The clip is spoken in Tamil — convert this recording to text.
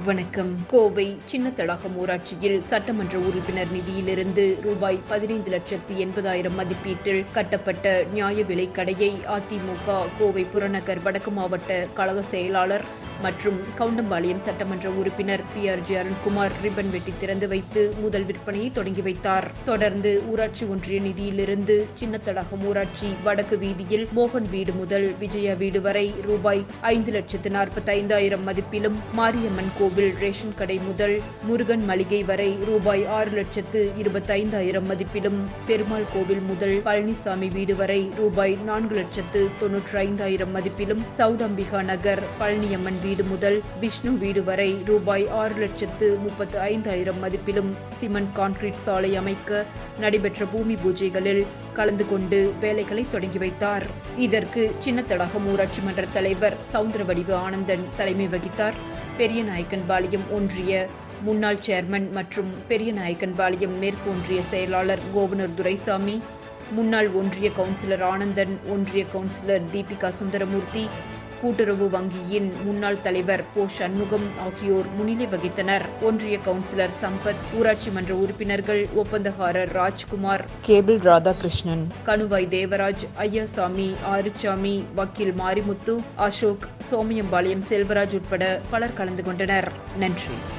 வணக்கம் கோவை சின்னத்தடாகம் ஊராட்சியில் சட்டமன்ற உறுப்பினர் நிதியிலிருந்து ரூபாய் பதினைந்து லட்சத்து எண்பதாயிரம் மதிப்பீட்டில் கட்டப்பட்ட நியாய விலைக் கடையை அதிமுக கோவை புறநகர் வடக்கு மாவட்ட கழக செயலாளர் மற்றும் கவுண்டம்பாளையம் சட்டமன்ற உறுப்பினர் P R G Arunkumar ribbon வெட்டி திறந்து வைத்து முதல் விற்பனையை தொடங்கி வைத்தார் தொடர்ந்து ஊராட்சி ஒன்றிய நிதியிலிருந்து சின்னத்தடாகம் ஊராட்சி வடக்கு வீதியில் மோகன் வீடு முதல் விஜயா வீடு வரை ரூபாய் ஐந்து லட்சத்து நாற்பத்தைந்தாயிரம் மதிப்பிலும் மாரியம்மன் கோவில் ரேஷன் கடை முதல் முருகன் மளிகை வரை ரூபாய் ஆறு லட்சத்து இருபத்தைந்தாயிரம் மதிப்பிலும் பெருமாள் கோவில் முதல் பழனிசாமி வீடு வரை ரூபாய் நான்கு லட்சத்து தொன்னூற்றி ஐந்தாயிரம் மதிப்பிலும் சவுடம்பிகா நகர் பழனியம்மன் வீடு முதல் விஷ்ணு வீடு வரை ரூபாய் ஆறு லட்சத்து முப்பத்து ஐந்தாயிரம் மதிப்பிலும் சிமெண்ட் கான்கிரீட் சாலை அமைக்க நடைபெற்ற பூமி பூஜைகளில் கலந்து கொண்டு வேலைகளை தொடங்கி வைத்தார் இதற்கு சின்னத்தடாகம் ஊராட்சி மன்ற தலைவர் சவுந்தரவடிவு ஆனந்தன் தலைமை வகித்தார் பெரியநாயக்கன்பாளையம் ஒன்றிய முன்னாள் சேர்மன் மற்றும் பெரியநாயக்கன்பாளையம் மேற்கு ஒன்றிய செயலாளர் கோவனூர் துரைசாமி முன்னாள் ஒன்றிய கவுன்சிலர் ஆனந்தன் ஒன்றிய கவுன்சிலர் தீபிகா சுந்தரமூர்த்தி கூட்டுறவு வங்கியின் முன்னாள் தலைவர் போ சண்முகம் ஆகியோர் முன்னிலை வகித்தனர் ஒன்றிய கவுன்சிலர் சம்பத் ஊராட்சி மன்ற உறுப்பினர்கள் ஒப்பந்தக்காரர் ராஜ்குமார் கேபிள் ராதாகிருஷ்ணன் கணுவாய் தேவராஜ் ஐயாசாமி ஆறுசாமி வக்கீல் மாரிமுத்து அசோக் சோமியம்பாளையம் செல்வராஜ் உட்பட பலர் கலந்து கொண்டனர் நன்றி